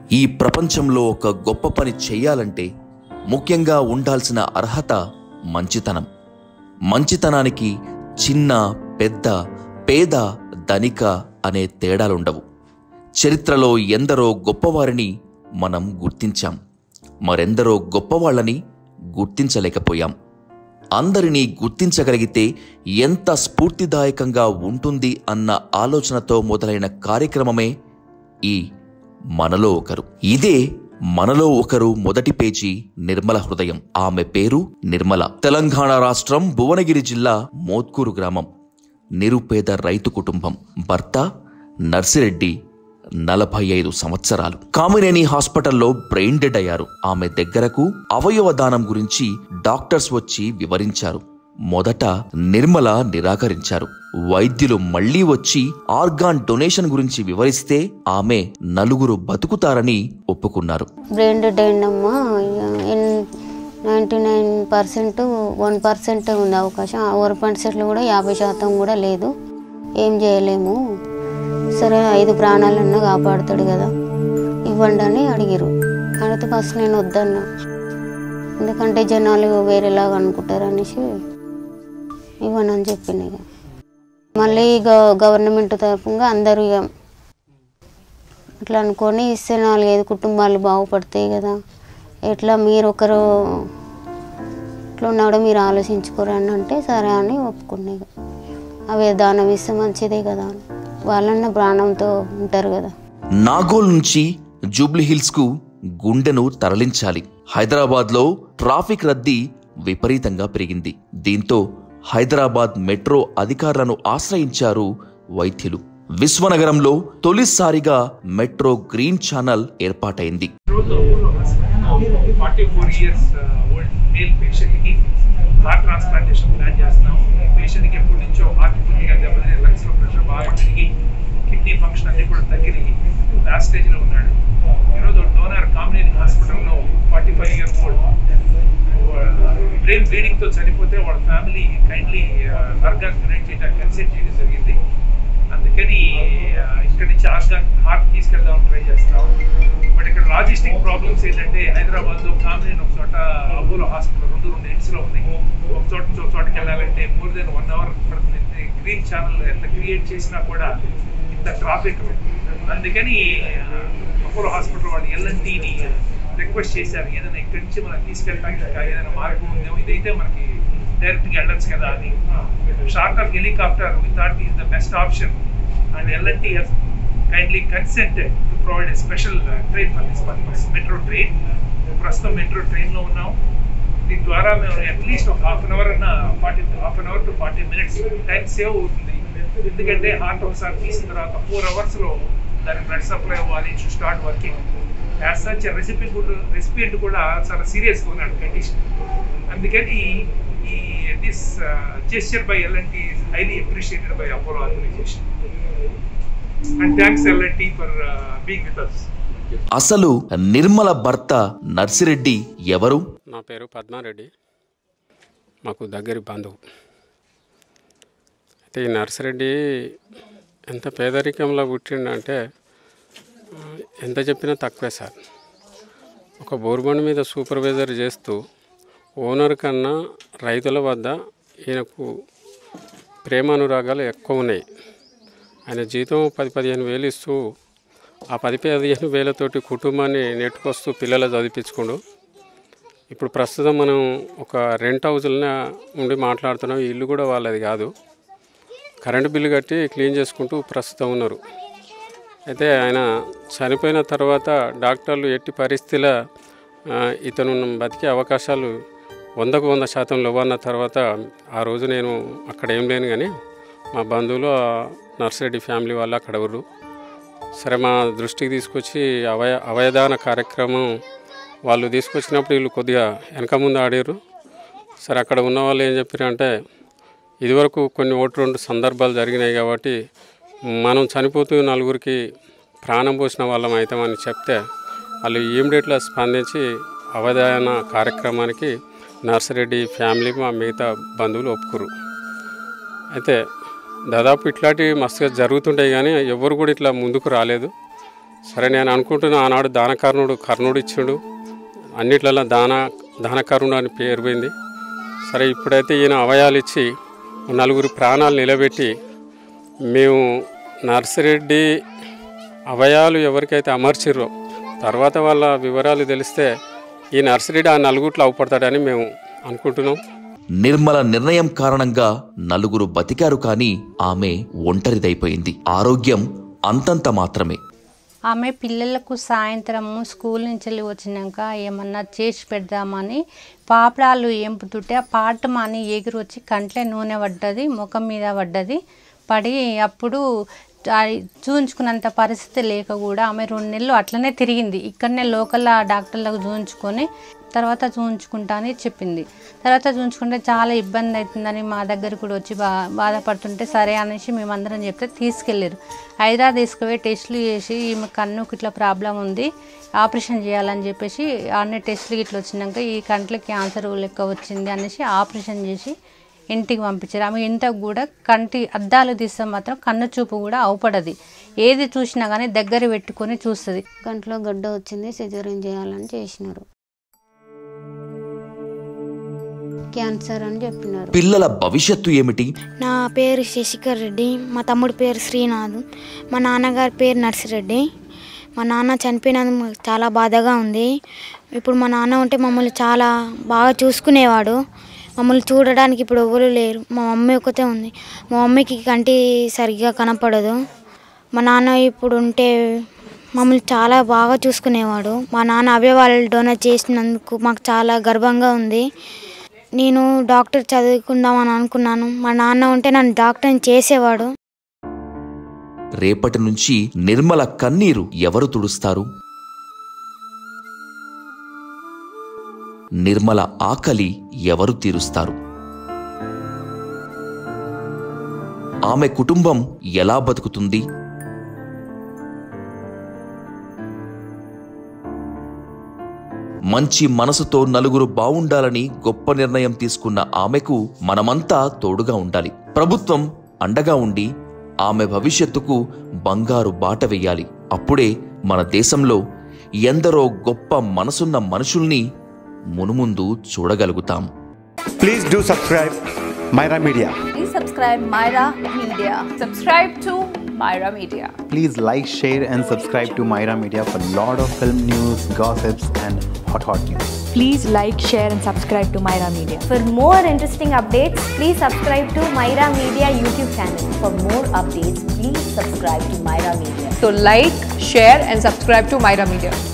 ఈ ప్రపంచంలో ఒక గొప్ప పని చెయ్యాలంటే ముఖ్యంగా ఉండాల్సిన అర్హత మంచితనం మంచితనానికి చిన్న పెద్ద పేద ధనిక అనే తేడాలుండవు చరిత్రలో ఎందరో గొప్పవారిని మనం గుర్తించాం మరెందరో గొప్పవాళ్ళని గుర్తించలేకపోయాం అందరినీ గుర్తించగలిగితే ఎంత స్ఫూర్తిదాయకంగా ఉంటుంది అన్న ఆలోచనతో మొదలైన కార్యక్రమమే ఈ మనలో ఒకరు ఇదే మనలో ఒకరు మొదటి పేజీ నిర్మల హృదయం ఆమె పేరు నిర్మల తెలంగాణ రాష్ట్రం భువనగిరి జిల్లా మోత్కూరు గ్రామం నిరుపేద రైతు కుటుంబం భర్త నర్సిరెడ్డి నలభై ఐదు సంవత్సరాలు కామినేని హాస్పిటల్లో బ్రెయిన్ డెడ్ అయ్యారు ఆమె దగ్గరకు అవయవ దానం గురించి డాక్టర్స్ వచ్చి వివరించారు మొదట నిర్మల నిరాకరించారు వైద్యులు మళ్లీ వచ్చి ఆర్గాన్ డొనేషన్ గురించి వివరిస్తే ఆమె నలుగురు బతుకుతారని ఒప్పుకున్నారు బ్రెయిన్ డెడ్ అయిందమ్మా ninety nine percent one percent ఉంది అవకాశం ఆ వన్ పర్సెంట్లో కూడా యాభై శాతం కూడా లేదు ఏం చేయలేము సరే ఐదు ప్రాణాలన్నా కాపాడుతాడు కదా ఇవ్వండి అని అడిగిరు అడిగితే ఫస్ట్ నేను వద్దన్నా ఎందుకంటే జనాలు వేరేలాగా అనుకుంటారు అనేసి ఇవ్వను అని చెప్పింది ఇక మళ్ళీ ఇక గవర్నమెంట్ తరఫుగా అందరూ ఇక అట్లా అనుకొని ఇస్తే నాలుగైదు కుటుంబాలు బాగుపడతాయి కదా ఎట్లా మీరు ఒకరు ఇట్లా ఉన్నాడో మీరు ఆలోచించుకోరు అని అంటే సరే అని ఒప్పుకున్నాయి ఇక. అవి దానం ఇస్తే మంచిదే కదా అని వాళ్ళన్న ప్రాణంతో ఉంటారు కదా నాగోల్ నుంచి జూబ్లీహిల్స్ కు గుండెను తరలించాలి హైదరాబాద్ లో ట్రాఫిక్ రద్దీ విపరీతంగా పెరిగింది దీంతో హైదరాబాద్ మెట్రో అధికారులను ఆశ్రయించారు వైద్యులు విశ్వనగరంలో తొలిసారిగా మెట్రో గ్రీన్ ఛానల్ ఏర్పాటైంది రోజు forty four years old male పేషెంట్కి హార్ట్ ట్రాన్స్ప్లాంటేషన్ ప్లాన్ చేస్తున్నాం ఈ పేషెంట్కి ఎప్పటి నుంచో హార్ట్ పూర్తిగా దెబ్బతిని లంగ్స్లో ప్రెషర్ బాగా పెరిగి కిడ్నీ ఫంక్షన్ అన్ని కూడా తగ్గి లాస్ట్ స్టేజ్లో ఉన్నాడు ఈరోజు డోనర్ కామినేని హాస్పిటల్లో forty five years old brain బ్లీడింగ్తో చనిపోతే వాళ్ళ ఫ్యామిలీ కైండ్లీ ఆర్గాన్ డొనేట్ చేయడానికి కన్సెంట్ చేయడం జరిగింది అందుకని ఆ, ఇక్కడి నుంచి ఆర్గాన్ హార్ట్ తీసుకెళ్దాం ట్రై చేస్తాం బట్ ఇక్కడ లాజిస్టిక్ ప్రాబ్లమ్స్ ఏంటంటే హైదరాబాద్ లో కామినేని ఒక చోట అపోలో హాస్పిటల్ రెండు రెండు ఎండ్స్ లో ఉన్నాయి ఒక చోట నుంచి ఒక చోటకి వెళ్ళాలంటే మోర్ దెన్ వన్ అవర్ పడుతుంది గ్రీన్ ఛానల్ ఎంత క్రియేట్ చేసినా కూడా ఇంత ట్రాఫిక్ అందుకని ఆ, అపోలో హాస్పిటల్ వాళ్ళు ఎల్ఎన్టీని రిక్వెస్ట్ చేశారు ఏదైనా ఇక్కడి నుంచి మనం తీసుకెళ్ళడానికి ఇంకా ఏదైనా మార్గం ఉందేమో ఇదైతే మనకి డైరెక్ట్గా వెళ్ళొచ్చు కదా అని short of helicopter we thought is the best option and LNT has kindly consented to provide a special train for this purpose metro train ప్రస్తుతం మెట్రో ట్రైన్లో ఉన్నాం దీని ద్వారా మేము అట్లీస్ట్ ఒక హాఫ్ అన్ అవర్ అన్న forty half an hour to forty minutes time save అవుతుంది ఎందుకంటే హార్ట్ ఒకసారి తీసిన తర్వాత ఫోర్ అవర్స్లో దానికి బ్లడ్ సప్లై అవ్వాలి to start working as such recipe కూడా రెసిపియంట్ కూడా చాలా సీరియస్గా ఉన్నాడు కండిషన్ అందుకని ఈ this gesture by LNT highly appreciated by Apollo organization and thanks LNT for being with us అసలు నిర్మల భర్త నర్సిరెడ్డి ఎవరు నా పేరు పద్మారెడ్డి మాకు దగ్గరి బంధువు అయితే ఈ నర్సిరెడ్డి ఎంత పేదరికంలో పుట్టిండంటే ఆ, ఎంత చెప్పినా తక్కువే సార్ ఒక బోర్బండి మీద సూపర్వైజర్ చేస్తూ ఓనర్ కన్నా రైతుల వద్ద ఈయనకు ప్రేమానురాగాలు ఎక్కువ ఉన్నాయి ఆయన జీతం పది పదిహేను వేలు ఇస్తూ ఆ పది పదిహేను వేలతోటి కుటుంబాన్ని నెట్టుకొస్తూ పిల్లలు చదివించుకుండు ఇప్పుడు ప్రస్తుతం మనం ఒక రెంట్ హౌస్లో ఉండి మాట్లాడుతున్నాం ఈ ఇల్లు కూడా వాళ్ళది కాదు కరెంటు బిల్లు కట్టి క్లీన్ చేసుకుంటూ ప్రస్తుతం ఉన్నారు అయితే ఆయన చనిపోయిన తర్వాత డాక్టర్లు ఎట్టి పరిస్థితిలో ఆ, ఇతను బతికే అవకాశాలు వందకు వంద శాతం లేవన్న తర్వాత ఆ రోజు నేను అక్కడ ఏం లేను కానీ మా బంధువులు ఆ నర్సిరెడ్డి ఫ్యామిలీ వాళ్ళు అక్కడ ఉన్నారు సరే మా దృష్టికి తీసుకొచ్చి అవయ అవయదాన కార్యక్రమం వాళ్ళు తీసుకొచ్చినప్పుడు వీళ్ళు కొద్దిగా వెనక ముందు ఆడారు సరే అక్కడ ఉన్న వాళ్ళు ఏం చెప్పారంటే ఇదివరకు కొన్ని ఒకటి రెండు సందర్భాలు జరిగినాయి కాబట్టి మనం చనిపోతూ నలుగురికి ప్రాణం పోసిన వాళ్ళం అవుతామని చెప్తే వాళ్ళు ఇమ్మీడియట్గా స్పందించి అవధాన కార్యక్రమానికి నర్సిరెడ్డి ఫ్యామిలీ మా మిగతా బంధువులు ఒప్పుకురు అయితే దాదాపు ఇట్లాంటివి మస్తుగా జరుగుతుంటాయి కానీ ఎవరు కూడా ఇట్లా ముందుకు రాలేదు సరే నేను అనుకుంటున్నా ఆనాడు దానకర్ణుడు కర్ణుడు ఇచ్చిండు అన్నిట్లలో దాన దానకర్ణుడు అని పేరు పోయింది సరే ఇప్పుడైతే ఈయన అవయాలు ఇచ్చి నలుగురు ప్రాణాలు నిలబెట్టి మేము నర్సిరెడ్డి అవయాలు ఎవరికైతే అమర్చిర్రో తర్వాత వాళ్ళ వివరాలు తెలిస్తే ఈ నర్సిరెడ్డి ఆ నలుగుట్లో అవపడతాడని మేము అనుకుంటున్నాం నిర్మల నిర్ణయం కారణంగా నలుగురు బతికారు కానీ ఆమె ఒంటరిదైపోయింది ఆరోగ్యం అంతంత మాత్రమే ఆమె పిల్లలకు సాయంత్రము స్కూల్ నుంచి వెళ్ళి వచ్చినాక ఏమన్నా చేసి పెడదామని పాపడాలు ఏంపుతుంటే ఆ పాటమాని ఎగురు వచ్చి కంట్లే నూనె పడ్డది ముఖం మీద పడ్డది పడి అప్పుడు ఆ చూయించుకున్నంత పరిస్థితి లేక కూడా ఆమె రెండు నెలలు అట్లనే తిరిగింది ఇక్కడనే లోకల్ డాక్టర్లకు చూయించుకొని తర్వాత చూయించుకుంటా అని చెప్పింది తర్వాత చూయించుకుంటే చాలా ఇబ్బంది అవుతుందని మా దగ్గర కూడా వచ్చి బా బాధపడుతుంటే సరే అనేసి మేమందరం చెప్తే తీసుకెళ్ళారు హైదరాబాద్ తీసుకుపోయి టెస్టులు చేసి ఈమె కన్నుకి ఇట్లా ప్రాబ్లం ఉంది ఆపరేషన్ చేయాలని చెప్పేసి అన్ని టెస్టులు ఇట్లా వచ్చినాక ఈ కంట్లకి క్యాన్సర్ లెక్క వచ్చింది అనేసి ఆపరేషన్ చేసి ఇంటికి పంపించారు ఆమె ఇంతకు కూడా కంటి అద్దాలు తీస్తే మాత్రం కన్ను చూపు కూడా అవపడది ఏది చూసినా కానీ దగ్గర పెట్టుకొని చూస్తుంది కంట్లో గడ్డ వచ్చింది సిజరీన్ చేయాలని చేసినారు క్యాన్సర్ అని చెప్పినారు పిల్లల భవిష్యత్తు ఏమిటి నా పేరు శశికర్ రెడ్డి మా తమ్ముడి పేరు శ్రీనాథ్ మా నాన్నగారి పేరు నర్సిరెడ్డి మా నాన్న చనిపోయినందుకు మాకు చాలా బాధగా ఉంది ఇప్పుడు మా నాన్న ఉంటే మమ్మల్ని చాలా బాగా చూసుకునేవాడు మమ్మల్ని చూడడానికి ఇప్పుడు ఎవరు లేరు మా మమ్మీ ఒకతే ఉంది మా మమ్మీకి కంటి సరిగ్గా కనపడదు మా నాన్న ఇప్పుడు ఉంటే మమ్మల్ని చాలా బాగా చూసుకునేవాడు మా నాన్న అవయవాలు డొనేట్ చేసినందుకు మాకు చాలా గర్వంగా ఉంది నేను డాక్టర్ చదువుకుందామని అనుకున్నాను మా నాన్న ఉంటే నన్ను డాక్టర్ని చేసేవాడు రేపటి నుంచి నిర్మల కన్నీరు ఎవరు తుడుస్తారు నిర్మల ఆకలి ఎవరు తీరుస్తారు ఆమె కుటుంబం ఎలా బతుకుతుంది మంచి మనసుతో నలుగురు బావుండాలని గొప్ప నిర్ణయం తీసుకున్న ఆమెకు మనమంతా తోడుగా ఉండాలి ప్రభుత్వం అండగా ఉండి ఆమె భవిష్యత్తుకు బంగారు బాట వెయ్యాలి అప్పుడే మన దేశంలో ఎందరో గొప్ప మనసున్న మనుషుల్ని మునుముందు చూడగలుగుతాం Please do subscribe Myra Media. Please subscribe Myra Media. Subscribe to Myra Media. Please like, share, and subscribe to Myra Media for lot of film news, gossips, and hot hot news. Please like, share, and subscribe to Myra Media. For more interesting updates, please subscribe to Myra Media YouTube channel. For more updates, please subscribe to Myra Media. So like, share, and subscribe to Myra Media.